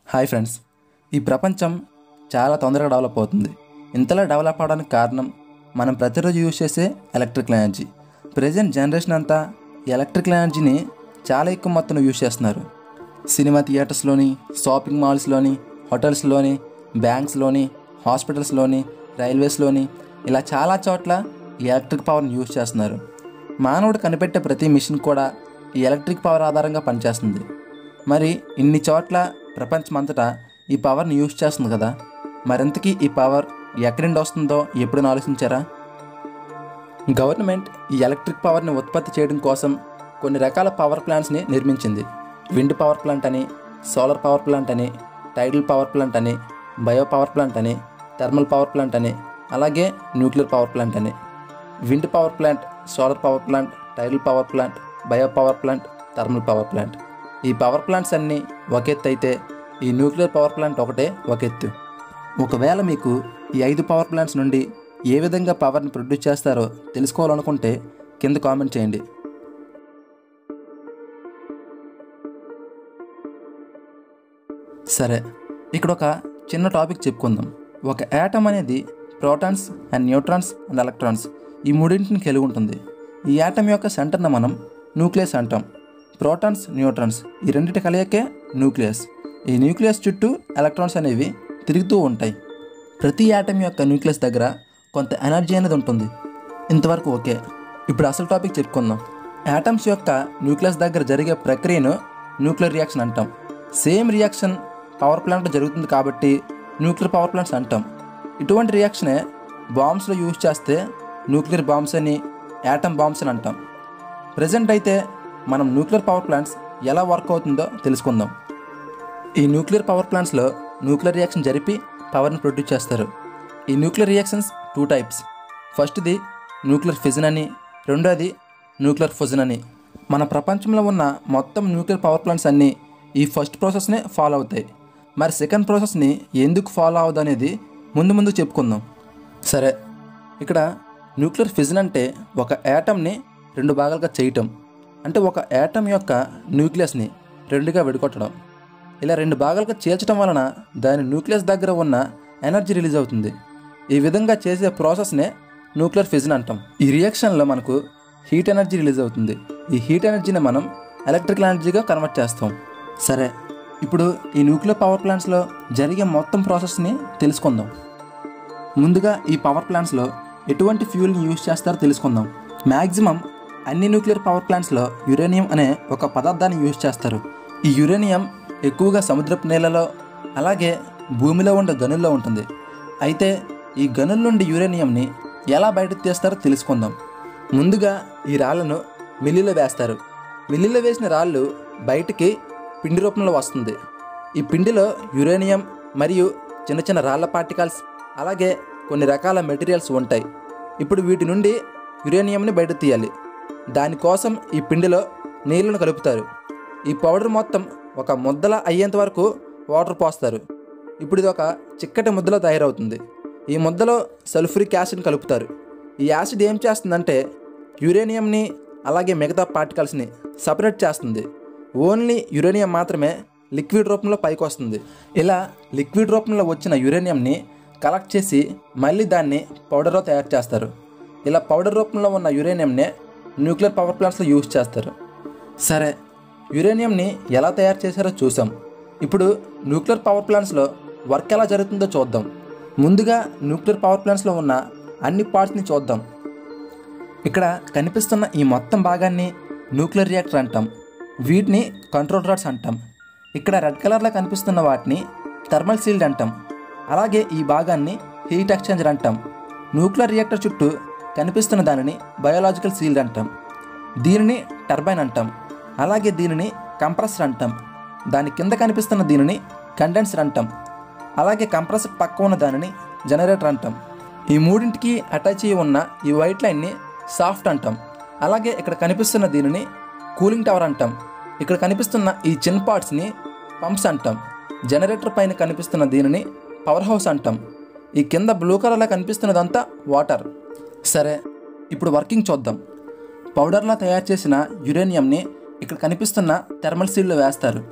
hi friends ఈ ప్రపంచం చాలా తొందరగా డెవలప్ అవుతుంది ఇంతలా డెవలప్ అవడానికి కారణం మనం ప్రతిరోజు యూజ్ చేసే ఎలక్ట్రికల్ ఎనర్జీ ప్రజెంట్ జనరేషన్ అంతా ఈ ఎలక్ట్రికల్ ఎనర్జీని చాలా ఎక్కువ మొత్తంలో యూజ్ చేస్తున్నారు సినిమా థియేటర్స్లోని షాపింగ్ మాల్స్లోని హోటల్స్లోని బ్యాంక్స్లోని హాస్పిటల్స్లోని రైల్వేస్లోని ఇలా చాలా చోట్ల ఈ ఎలక్ట్రిక్ పవర్ని యూజ్ చేస్తున్నారు మానవుడు కనిపెట్టే ప్రతి మిషన్ కూడా ఈ ఎలక్ట్రిక్ పవర్ ఆధారంగా పనిచేస్తుంది మరి ఇన్ని చోట్ల ప్రపంచమంతటా ఈ పవర్ని యూజ్ చేస్తుంది కదా మరింతకీ ఈ పవర్ ఎక్కడి నుండి వస్తుందో ఎప్పుడైనా ఆలోచించారా గవర్నమెంట్ ఈ ఎలక్ట్రిక్ పవర్ని ఉత్పత్తి చేయడం కోసం కొన్ని రకాల పవర్ ప్లాంట్స్ని నిర్మించింది విండ్ పవర్ ప్లాంట్ అని సోలార్ పవర్ ప్లాంట్ అని టైడల్ పవర్ ప్లాంట్ అని బయో పవర్ ప్లాంట్ అని థర్మల్ పవర్ ప్లాంట్ అని అలాగే న్యూక్లియర్ పవర్ ప్లాంట్ అని wind power plant solar power plant tidal power plant bio power plant thermal power plant ఈ power plants అన్నీ ఒక ఎత్తు అయితే ఈ న్యూక్లియర్ పవర్ ప్లాంట్ ఒకటే ఒక ఎత్తు ఒకవేళ మీకు ఈ ఐదు పవర్ ప్లాంట్స్ నుండి ఏ విధంగా పవర్ని ప్రొడ్యూస్ చేస్తారో తెలుసుకోవాలనుకుంటే కింద కామెంట్ చేయండి సరే ఇక్కడ ఒక చిన్న టాపిక్ చెప్పుకుందాం ఒక యాటమ్ అనేది protons and neutrons and electrons ఈ మూడింటిని కలిగి ఉంటుంది ఈ యాటమ్ యొక్క సెంటర్ని మనం న్యూక్లియస్ అంటాం ప్రోటాన్స్ న్యూట్రాన్స్ ఈ రెండింటి కలయికే న్యూక్లియస్ ఈ న్యూక్లియస్ చుట్టూ ఎలక్ట్రాన్స్ అనేవి తిరుగుతూ ఉంటాయి ప్రతి యాటమ్ యొక్క న్యూక్లియస్ దగ్గర కొంత ఎనర్జీ అనేది ఉంటుంది ఇంతవరకు ఓకే ఇప్పుడు అసలు టాపిక్ చెప్పుకుందాం యాటమ్స్ యొక్క న్యూక్లియస్ దగ్గర జరిగే ప్రక్రియను న్యూక్లియర్ రియాక్షన్ అంటాం సేమ్ రియాక్షన్ పవర్ ప్లాంట్లో జరుగుతుంది కాబట్టి న్యూక్లియర్ పవర్ ప్లాంట్స్ అంటాం ఇటువంటి రియాక్షనే బాంబ్స్లో యూజ్ చేస్తే న్యూక్లియర్ బాంబ్స్ అని యాటమ్ బాంబ్స్ అని అంటాం ప్రజెంట్ అయితే మనం న్యూక్లియర్ పవర్ ప్లాంట్స్ ఎలా వర్క్ అవుతుందో తెలుసుకుందాం ఈ న్యూక్లియర్ పవర్ ప్లాంట్స్లో న్యూక్లియర్ రియాక్షన్ జరిపి పవర్ని ప్రొడ్యూస్ చేస్తారు ఈ న్యూక్లియర్ రియాక్షన్స్ టూ టైప్స్ ఫస్ట్ది న్యూక్లియర్ ఫిజన్ అని రెండోది న్యూక్లియర్ ఫుజన్ అని మన ప్రపంచంలో ఉన్న మొత్తం న్యూక్లియర్ పవర్ ప్లాంట్స్ అన్నీ ఈ ఫస్ట్ ప్రాసెస్నే ఫాలో అవుతాయి మరి సెకండ్ ప్రాసెస్ని ఎందుకు ఫాలో అవ్వదు అనేది ముందు ముందు చెప్పుకుందాం సరే ఇక్కడ న్యూక్లియర్ ఫిజన్ అంటే ఒక యాటమ్ని రెండు భాగాలుగా చేయటం అంటే ఒక యాటమ్ యొక్క న్యూక్లియస్ని రెండుగా విడగొట్టడం ఇలా రెండు భాగాలుగా చేర్చడం వలన దాని న్యూక్లియస్ దగ్గర ఉన్న ఎనర్జీ రిలీజ్ అవుతుంది ఈ విధంగా చేసే ప్రాసెస్నే న్యూక్లియర్ ఫిజన్ అంటాం ఈ రియాక్షన్లో మనకు హీట్ ఎనర్జీ రిలీజ్ అవుతుంది ఈ హీట్ ఎనర్జీని మనం ఎలక్ట్రికల్ ఎనర్జీగా కన్వర్ట్ చేస్తాం సరే ఇప్పుడు ఈ న్యూక్లియర్ పవర్ ప్లాంట్స్లో జరిగే మొత్తం ప్రాసెస్ని తెలుసుకుందాం ముందుగా ఈ పవర్ ప్లాంట్స్లో ఎటువంటి ఫ్యూల్ని యూజ్ చేస్తారో తెలుసుకుందాం మ్యాక్సిమం అన్ని న్యూక్లియర్ పవర్ ప్లాంట్స్లో యురేనియం అనే ఒక పదార్థాన్ని యూజ్ చేస్తారు ఈ యురేనియం ఎక్కువగా సముద్రపు నీళ్ళలో అలాగే భూమిలో ఉండే గనుల్లో ఉంటుంది అయితే ఈ గనుల నుండి యురేనియంని ఎలా బయటకు తీస్తారో తెలుసుకుందాం ముందుగా ఈ రాళ్లను మిల్లిలో వేస్తారు మిల్లిలో వేసిన రాళ్ళు బయటికి పిండి రూపంలో వస్తుంది ఈ పిండిలో యురేనియం మరియు చిన్న చిన్న రాళ్ల పార్టికల్స్ అలాగే కొన్ని రకాల మెటీరియల్స్ ఉంటాయి ఇప్పుడు వీటి నుండి యురేనియంని బయట తీయాలి దానికోసం ఈ పిండిలో నీళ్లను కలుపుతారు ఈ పౌడర్ మొత్తం ఒక ముద్దల అయ్యేంత వరకు వాటర్ పోస్తారు ఇప్పుడు ఇది ఒక చిక్కటి ముద్దలో తయారవుతుంది ఈ ముద్దలో సల్ఫ్యూరిక్ యాసిడ్ కలుపుతారు ఈ యాసిడ్ ఏం చేస్తుందంటే యురేనియంని అలాగే మిగతా పార్టికల్స్ని సపరేట్ చేస్తుంది ఓన్లీ యురేనియం మాత్రమే లిక్విడ్ రూపంలో పైకి వస్తుంది ఇలా లిక్విడ్ రూపంలో వచ్చిన యురేనియంని కలెక్ట్ చేసి మళ్ళీ దాన్ని పౌడర్లో తయారు చేస్తారు ఇలా పౌడర్ రూపంలో ఉన్న యురేనియంనే న్యూక్లియర్ పవర్ ప్లాంట్స్లో యూజ్ చేస్తారు సరే యురేనియంని ఎలా తయారు చేశారో చూసాం ఇప్పుడు న్యూక్లియర్ పవర్ ప్లాంట్స్లో వర్క్ ఎలా జరుగుతుందో చూద్దాం ముందుగా న్యూక్లియర్ పవర్ ప్లాంట్స్లో ఉన్న అన్ని పార్ట్స్ని చూద్దాం ఇక్కడ కనిపిస్తున్న ఈ మొత్తం భాగాన్ని న్యూక్లియర్ రియాక్టర్ అంటాం వీటిని కంట్రోల్ రాడ్స్ అంటాం ఇక్కడ రెడ్ కలర్లో కనిపిస్తున్న వాటిని థర్మల్ సీల్డ్ అంటాం అలాగే ఈ భాగాన్ని హీట్ ఎక్స్చేంజర్ అంటాం న్యూక్లియర్ రియాక్టర్ చుట్టూ కనిపిస్తున్న దానిని బయోలాజికల్ సీల్డ్ అంటాం దీనిని టర్బైన్ అంటాం అలాగే దీనిని కంప్రెసర్ అంటాం దాని కింద కనిపిస్తున్న దీనిని కండెన్సర్ అంటాం అలాగే కంప్రెసర్ పక్క ఉన్న దానిని జనరేటర్ అంటాం ఈ మూడింటికి అటాచ్ అయ్యి ఉన్న ఈ వైట్ లైన్ని సాఫ్ట్ అంటాం అలాగే ఇక్కడ కనిపిస్తున్న దీనిని కూలింగ్ టవర్ అంటాం ఇక్కడ కనిపిస్తున్న ఈ చిన్ పార్ట్స్ని పంప్స్ అంటాం జనరేటర్ పైన కనిపిస్తున్న దీనిని పవర్ హౌస్ అంటాం ఈ కింద బ్లూ కలర్లో కనిపిస్తున్నదంతా వాటర్ సరే ఇప్పుడు వర్కింగ్ చూద్దాం పౌడర్లా తయారు చేసిన యురేనియంని ఇక్కడ కనిపిస్తున్న థర్మల్ సీల్లో వేస్తారు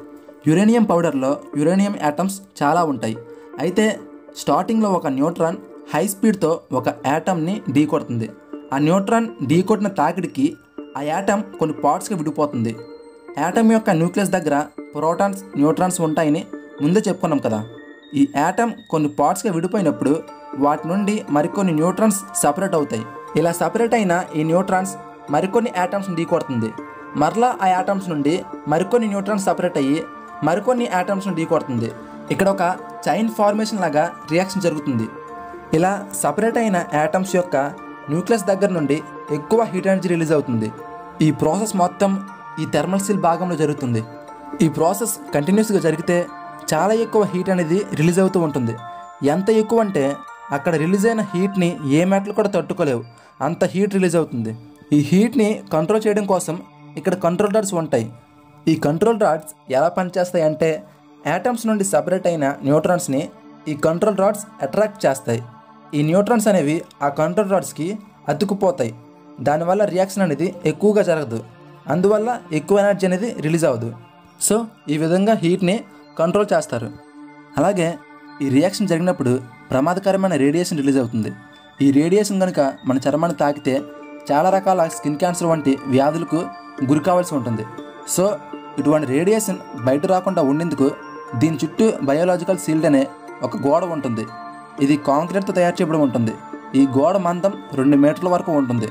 యురేనియం పౌడర్లో యురేనియం యాటమ్స్ చాలా ఉంటాయి అయితే స్టార్టింగ్లో ఒక న్యూట్రాన్ హై స్పీడ్తో ఒక యాటమ్ని ఢీ కొడుతుంది ఆ న్యూట్రాన్ ఢీ కొట్టిన తాకిడికి ఆ యాటమ్ కొన్ని పార్ట్స్గా విడిపోతుంది యాటమ్ యొక్క న్యూక్లియస్ దగ్గర ప్రోటాన్స్ న్యూట్రాన్స్ ఉంటాయని ముందే చెప్పుకున్నాం కదా ఈ యాటమ్ కొన్ని పార్ట్స్గా విడిపోయినప్పుడు వాటి నుండి మరికొన్ని న్యూట్రాన్స్ సపరేట్ అవుతాయి ఇలా సపరేట్ అయిన ఈ న్యూట్రాన్స్ మరికొన్ని యాటమ్స్ని ఢీకొడుతుంది మరలా ఆ యాటమ్స్ నుండి మరికొన్ని న్యూట్రాన్స్ సపరేట్ అయ్యి మరికొన్ని యాటమ్స్ని ఢీకొడుతుంది ఇక్కడ ఒక చైన్ ఫార్మేషన్ లాగా రియాక్షన్ జరుగుతుంది ఇలా సపరేట్ అయిన యాటమ్స్ యొక్క న్యూక్లియస్ దగ్గర నుండి ఎక్కువ హీట్ ఎనర్జీ రిలీజ్ అవుతుంది ఈ ప్రాసెస్ మొత్తం ఈ థెర్మల్ సీల్ భాగంలో జరుగుతుంది ఈ ప్రాసెస్ కంటిన్యూస్గా జరిగితే చాలా ఎక్కువ హీట్ అనేది రిలీజ్ అవుతూ ఉంటుంది ఎంత ఎక్కువ అంటే అక్కడ రిలీజ్ అయిన హీట్ని ఏ మెటల్ కూడా తట్టుకోలేవు అంత హీట్ రిలీజ్ అవుతుంది ఈ హీట్ని కంట్రోల్ చేయడం కోసం ఇక్కడ కంట్రోల్ రాడ్స్ ఉంటాయి ఈ కంట్రోల్ రాడ్స్ ఎలా పనిచేస్తాయి అంటే యాటమ్స్ నుండి సపరేట్ అయిన న్యూట్రాన్స్ని ఈ కంట్రోల్ రాడ్స్ అట్రాక్ట్ చేస్తాయి ఈ న్యూట్రాన్స్ అనేవి ఆ కంట్రోల్ రాడ్స్కి అతుకుపోతాయి దానివల్ల రియాక్షన్ అనేది ఎక్కువగా జరగదు అందువల్ల ఎక్కువ ఎనర్జీ అనేది రిలీజ్ అవ్వదు సో ఈ విధంగా హీట్ని కంట్రోల్ చేస్తారు అలాగే ఈ రియాక్షన్ జరిగినప్పుడు ప్రమాదకరమైన రేడియేషన్ రిలీజ్ అవుతుంది ఈ రేడియేషన్ కనుక మన చర్మాన్ని తాకితే చాలా రకాల స్కిన్ క్యాన్సర్ వంటి వ్యాధులకు గురి కావాల్సి ఉంటుంది సో ఇటువంటి రేడియేషన్ బయట రాకుండా ఉండేందుకు దీని చుట్టూ బయోలాజికల్ సీల్డ్ అనే ఒక గోడ ఉంటుంది ఇది కాంక్రీట్తో తయారు చేయబడి ఉంటుంది ఈ గోడ మందం రెండు మీటర్ల వరకు ఉంటుంది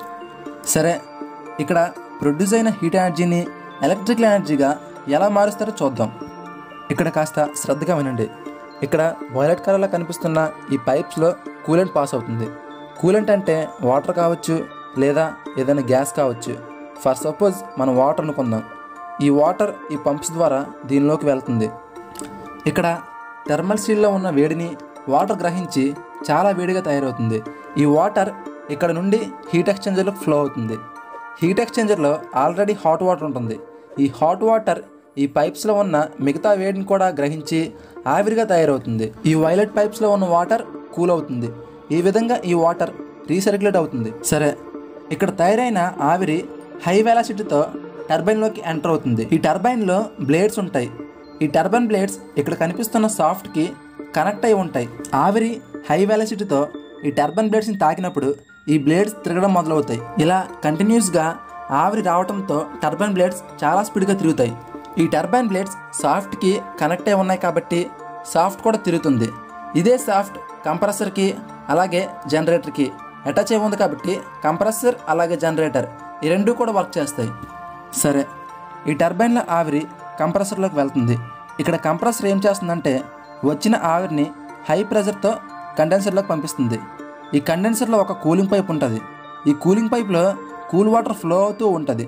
సరే ఇక్కడ ప్రొడ్యూస్ అయిన హీట్ ఎనర్జీని ఎలక్ట్రికల్ ఎనర్జీగా ఎలా మారుస్తారో చూద్దాం ఇక్కడ కాస్త శ్రద్ధగా వినండి ఇక్కడ వైలెట్ కలర్లో కనిపిస్తున్న ఈ పైప్స్లో కూలెంట్ పాస్ అవుతుంది కూలెంట్ అంటే వాటర్ కావచ్చు లేదా ఏదైనా గ్యాస్ కావచ్చు ఫర్ సపోజ్ మనం వాటర్ అనుకుందాం ఈ వాటర్ ఈ పంప్స్ ద్వారా దీనిలోకి వెళ్తుంది ఇక్కడ థర్మల్ స్టీల్లో ఉన్న వేడిని వాటర్ గ్రహించి చాలా వేడిగా తయారవుతుంది ఈ వాటర్ ఇక్కడ నుండి హీట్ ఎక్స్చేంజర్లో ఫ్లో అవుతుంది హీట్ ఎక్స్చేంజర్లో ఆల్రెడీ హాట్ వాటర్ ఉంటుంది ఈ హాట్ వాటర్ ఈ పైప్స్లో ఉన్న మిగతా వేడిని కూడా గ్రహించి ఆవిరిగా తయారవుతుంది ఈ వైలెట్ పైప్స్లో ఉన్న వాటర్ కూల్ అవుతుంది ఈ విధంగా ఈ వాటర్ రీసర్క్యులేట్ అవుతుంది సరే ఇక్కడ తయారైన ఆవిరి హై వెలాసిటీతో టర్బైన్లోకి ఎంటర్ అవుతుంది ఈ టర్బైన్లో బ్లేడ్స్ ఉంటాయి ఈ టర్బైన్ బ్లేడ్స్ ఇక్కడ కనిపిస్తున్న సాఫ్ట్కి కనెక్ట్ అయి ఉంటాయి ఆవిరి హై వెలాసిటీతో ఈ టర్బైన్ బ్లేడ్స్ని తాకినప్పుడు ఈ బ్లేడ్స్ తిరగడం మొదలవుతాయి ఇలా కంటిన్యూస్గా ఆవిరి రావడంతో టర్బైన్ బ్లేడ్స్ చాలా స్పీడ్గా తిరుగుతాయి ఈ టర్బైన్ బ్లేడ్స్ సాఫ్ట్కి కనెక్ట్ అయి ఉన్నాయి కాబట్టి సాఫ్ట్ కూడా తిరుగుతుంది ఇదే సాఫ్ట్ కంప్రెసర్కి అలాగే జనరేటర్కి అటాచ్ అయి ఉంది కాబట్టి కంప్రెసర్ అలాగే జనరేటర్ ఈ రెండు కూడా వర్క్ చేస్తాయి సరే ఈ టర్బైన్ల ఆవిరి కంప్రెసర్లోకి వెళ్తుంది ఇక్కడ కంప్రెసర్ ఏం చేస్తుందంటే వచ్చిన ఆవిరిని హై ప్రెషర్తో కండెన్సర్లోకి పంపిస్తుంది ఈ కండెన్సర్లో ఒక కూలింగ్ పైప్ ఉంటుంది ఈ కూలింగ్ పైప్లో కూల్ వాటర్ ఫ్లో అవుతూ ఉంటుంది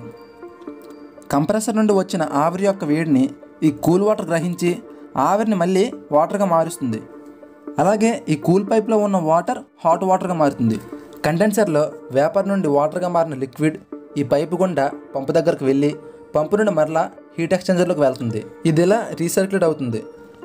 కంప్రెసర్ నుండి వచ్చిన ఆవిరి యొక్క వేడిని ఈ కూల్ వాటర్ గ్రహించి ఆవిరిని మళ్ళీ వాటర్గా మారుస్తుంది అలాగే ఈ కూల్ పైప్లో ఉన్న వాటర్ హాట్ వాటర్గా మారుతుంది కండెన్సర్లో వేపర్ నుండి వాటర్గా మారిన లిక్విడ్ ఈ పైపు గుండా పంపు దగ్గరకు వెళ్ళి పంపు నుండి మరలా హీట్ ఎక్స్చేంజర్లోకి వెళ్తుంది ఇది ఇలా రీసర్క్యులేట్ అవుతుంది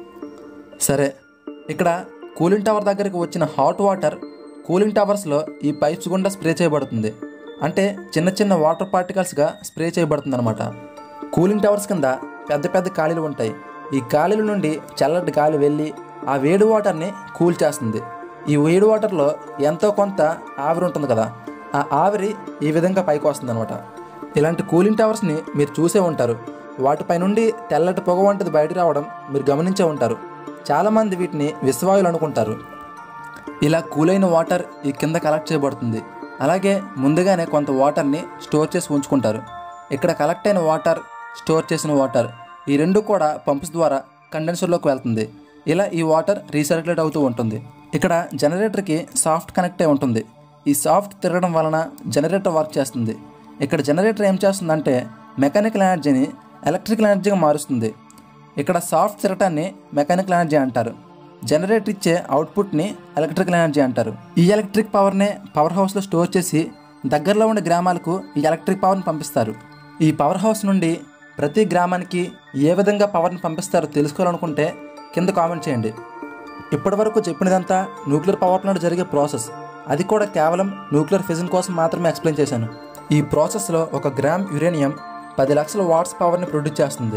సరే ఇక్కడ కూలింగ్ టవర్ దగ్గరికి వచ్చిన హాట్ వాటర్ కూలింగ్ టవర్స్లో ఈ పైప్స్ గుండా స్ప్రే చేయబడుతుంది అంటే చిన్న చిన్న వాటర్ పార్టికల్స్గా స్ప్రే చేయబడుతుంది అనమాట కూలింగ్ టవర్స్ కింద పెద్ద పెద్ద ఖాళీలు ఉంటాయి ఈ ఖాళీల నుండి చల్లటి గాలి వెళ్ళి ఆ వేడి వాటర్ని కూల్ చేస్తుంది ఈ వేడి వాటర్లో ఎంతో కొంత ఆవిరి ఉంటుంది కదా ఆ ఆవిరి ఈ విధంగా పైకి వస్తుంది అనమాట ఇలాంటి కూలింగ్ టవర్స్ని మీరు చూసే ఉంటారు వాటిపై నుండి తెల్లటి పొగ వంటిది బయట రావడం మీరు గమనించే ఉంటారు చాలామంది వీటిని విశ్వాయులు అనుకుంటారు ఇలా కూలైన వాటర్ ఈ కింద కలెక్ట్ చేయబడుతుంది అలాగే ముందుగానే కొంత వాటర్ని స్టోర్ చేసి ఉంచుకుంటారు ఇక్కడ కలెక్ట్ అయిన వాటర్ స్టోర్ చేసిన వాటర్ ఈ రెండు కూడా పంప్స్ ద్వారా కండెన్సర్లోకి వెళ్తుంది ఇలా ఈ వాటర్ రీసర్క్యులేట్ అవుతూ ఉంటుంది ఇక్కడ జనరేటర్కి సాఫ్ట్ కనెక్ట్ అయి ఉంటుంది ఈ సాఫ్ట్ తిరగడం వలన జనరేటర్ వర్క్ చేస్తుంది ఇక్కడ జనరేటర్ ఏం చేస్తుందంటే మెకానికల్ ఎనర్జీని ఎలక్ట్రికల్ ఎనర్జీగా మారుస్తుంది ఇక్కడ సాఫ్ట్ తిరగటాన్ని మెకానికల్ ఎనర్జీ అంటారు జనరేటర్ ఇచ్చే అవుట్పుట్ని ఎలక్ట్రికల్ ఎనర్జీ అంటారు ఈ ఎలక్ట్రిక్ పవర్నే పవర్ హౌస్లో స్టోర్ చేసి దగ్గరలో ఉండే గ్రామాలకు ఈ ఎలక్ట్రిక్ పవర్ని పంపిస్తారు ఈ పవర్ హౌస్ నుండి ప్రతి గ్రామానికి ఏ విధంగా పవర్ని పంపిస్తారో తెలుసుకోవాలనుకుంటే కింద కామెంట్ చేయండి ఇప్పటివరకు చెప్పినదంతా న్యూక్లియర్ పవర్ ప్లాంట్ జరిగే ప్రాసెస్ అది కూడా కేవలం న్యూక్లియర్ ఫిజన్ కోసం మాత్రమే ఎక్స్ప్లెయిన్ చేశాను ఈ ప్రాసెస్లో ఒక గ్రామ్ యురేనియం పది లక్షల వాట్స్ పవర్ని ప్రొడ్యూస్ చేస్తుంది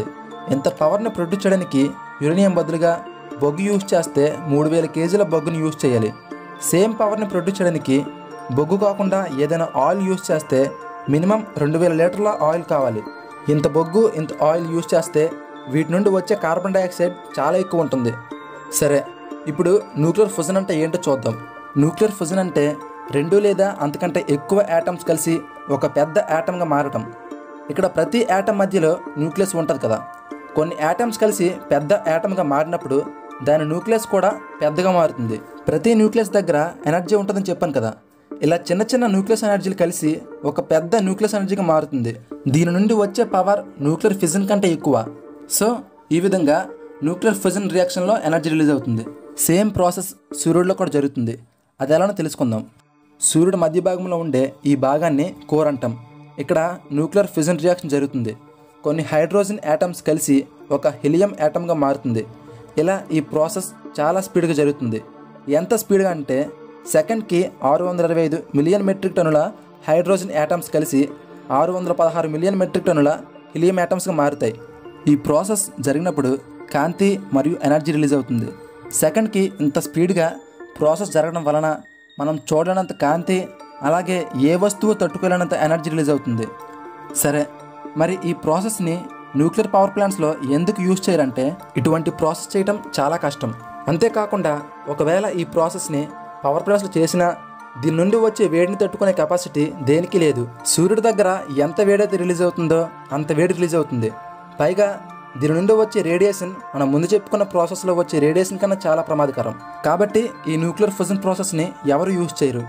ఇంత పవర్ని ప్రొడ్యూస్ చేయడానికి యురేనియం బదులుగా బొగ్గు యూజ్ చేస్తే మూడు వేల కేజీల బొగ్గుని యూజ్ చేయాలి సేమ్ పవర్ని ప్రొడ్యూస్ చేయడానికి బొగ్గు కాకుండా ఏదైనా ఆయిల్ యూజ్ చేస్తే మినిమం రెండు వేల లీటర్ల ఆయిల్ కావాలి ఇంత బొగ్గు ఇంత ఆయిల్ యూజ్ చేస్తే వీటి నుండి వచ్చే కార్బన్ డైఆక్సైడ్ చాలా ఎక్కువ ఉంటుంది సరే ఇప్పుడు న్యూక్లియర్ ఫుజన్ అంటే ఏంటో చూద్దాం న్యూక్లియర్ ఫుజన్ అంటే రెండు లేదా అంతకంటే ఎక్కువ యాటమ్స్ కలిసి ఒక పెద్ద యాటమ్గా మారటం ఇక్కడ ప్రతి యాటమ్ మధ్యలో న్యూక్లియస్ ఉంటుంది కదా కొన్ని యాటమ్స్ కలిసి పెద్ద యాటమ్గా మారినప్పుడు దాని న్యూక్లియస్ కూడా పెద్దగా మారుతుంది ప్రతి న్యూక్లియస్ దగ్గర ఎనర్జీ ఉంటుందని చెప్పాను కదా ఇలా చిన్న చిన్న న్యూక్లియస్ ఎనర్జీలు కలిసి ఒక పెద్ద న్యూక్లియస్ ఎనర్జీగా మారుతుంది దీని నుండి వచ్చే పవర్ న్యూక్లియర్ ఫిజన్ కంటే ఎక్కువ సో ఈ విధంగా న్యూక్లియర్ ఫిజన్ రియాక్షన్లో ఎనర్జీ రిలీజ్ అవుతుంది సేమ్ ప్రాసెస్ సూర్యుడిలో కూడా జరుగుతుంది అది ఎలానో తెలుసుకుందాం సూర్యుడు మధ్య భాగంలో ఉండే ఈ భాగాన్ని కోర్ అంటాం ఇక్కడ న్యూక్లియర్ ఫిజన్ రియాక్షన్ జరుగుతుంది కొన్ని హైడ్రోజన్ యాటమ్స్ కలిసి ఒక హెలియం యాటమ్గా మారుతుంది ఇలా ఈ ప్రాసెస్ చాలా స్పీడ్గా జరుగుతుంది ఎంత స్పీడ్గా అంటే సెకండ్కి ఆరు వందల ఇరవై ఐదు మిలియన్ మెట్రిక్ టన్నుల హైడ్రోజన్ యాటమ్స్ కలిసి ఆరు వందల పదహారు మిలియన్ మెట్రిక్ టన్నుల హీలియం యాటమ్స్గా మారుతాయి ఈ ప్రాసెస్ జరిగినప్పుడు కాంతి మరియు ఎనర్జీ రిలీజ్ అవుతుంది సెకండ్కి ఇంత స్పీడ్గా ప్రాసెస్ జరగడం వలన మనం చూడలేనంత కాంతి అలాగే ఏ వస్తువు తట్టుకోలేనంత ఎనర్జీ రిలీజ్ అవుతుంది సరే మరి ఈ ప్రాసెస్ని న్యూక్లియర్ పవర్ ప్లాంట్స్లో ఎందుకు యూజ్ చేయరంటే ఇటువంటి ప్రాసెస్ చేయటం చాలా కష్టం అంతేకాకుండా ఒకవేళ ఈ ప్రాసెస్ని పవర్ ప్లాంట్స్లో చేసినా దీని నుండి వచ్చే వేడిని తట్టుకునే కెపాసిటీ దేనికి లేదు సూర్యుడి దగ్గర ఎంత వేడైతే రిలీజ్ అవుతుందో అంత వేడి రిలీజ్ అవుతుంది పైగా దీని నుండి వచ్చే రేడియేషన్ మనం ముందు చెప్పుకున్న ప్రాసెస్లో వచ్చే రేడియేషన్ కన్నా చాలా ప్రమాదకరం కాబట్టి ఈ న్యూక్లియర్ ఫుజన్ ప్రాసెస్ని ఎవరు యూజ్ చేయరు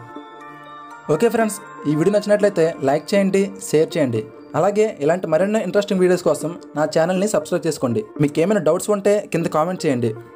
ఓకే ఫ్రెండ్స్ ఈ వీడియో నచ్చినట్లయితే లైక్ చేయండి షేర్ చేయండి అలాగే ఇలాంటి మరెన్నో ఇంట్రెస్టింగ్ వీడియోస్ కోసం నా ఛానల్ని సబ్స్క్రైబ్ చేసుకోండి మీకు ఏమైనా డౌట్స్ ఉంటే కింద కామెంట్ చేయండి